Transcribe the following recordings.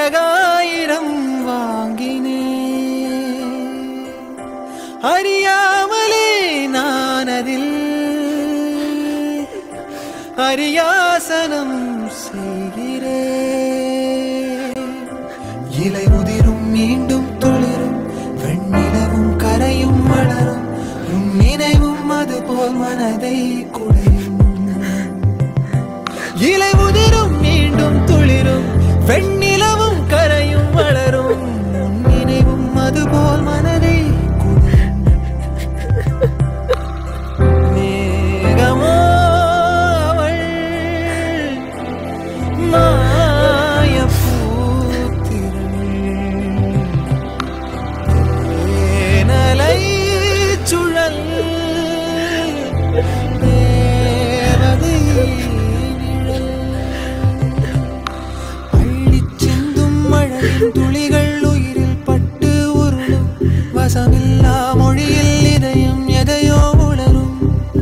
அழகாயிரம் வாங்கினே அறியாமலே நான் அதில் அரியாசனம் செய்கிறேன் இலை உதிரும் மீண்டும் துளிரும் வெண்ணிலவும் கரையும் வளரும் உன் நினைவும் அது போல் மனதை குடையும் இலை உதிரும் மீண்டும் துளிரும் வெண்ணிலவும் கரையும் வளரும் உன் நினைவும் அது போல் மனதை குடையும் மேகமோ அவள் மாயப்பூத்திரள் சுழல் தேவதை நிழல் அள்ளிச் சிந்தும் மழையின் துளிகள் உயிரில் பட்டு உருளும் வசமில்லா மொழியில் இதயம் எதையோ உணரும்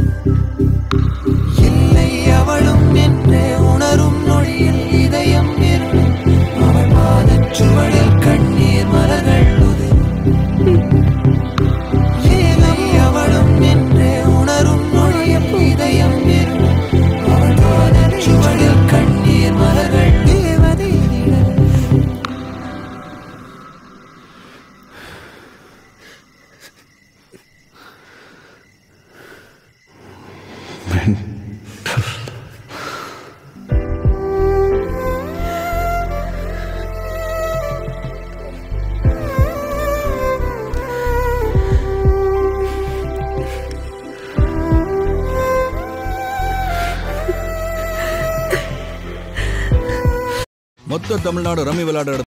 இல்லை அவளும் என்றே உணரும் நொழியில் இதயம் இருளும் அவள் பாதச் சுவடில் கண்ணீர் மலர்கள் உதிரும் இல்லை அவளும் என்றே உணரும் நொழியில் இதயம் இருளும் அவள் பாதச் சுவடில் கண்ணீர் மலர்கள் தேவதை நிழல் மொத்த தமிழ்நாடு ரம்மி விளையாடுற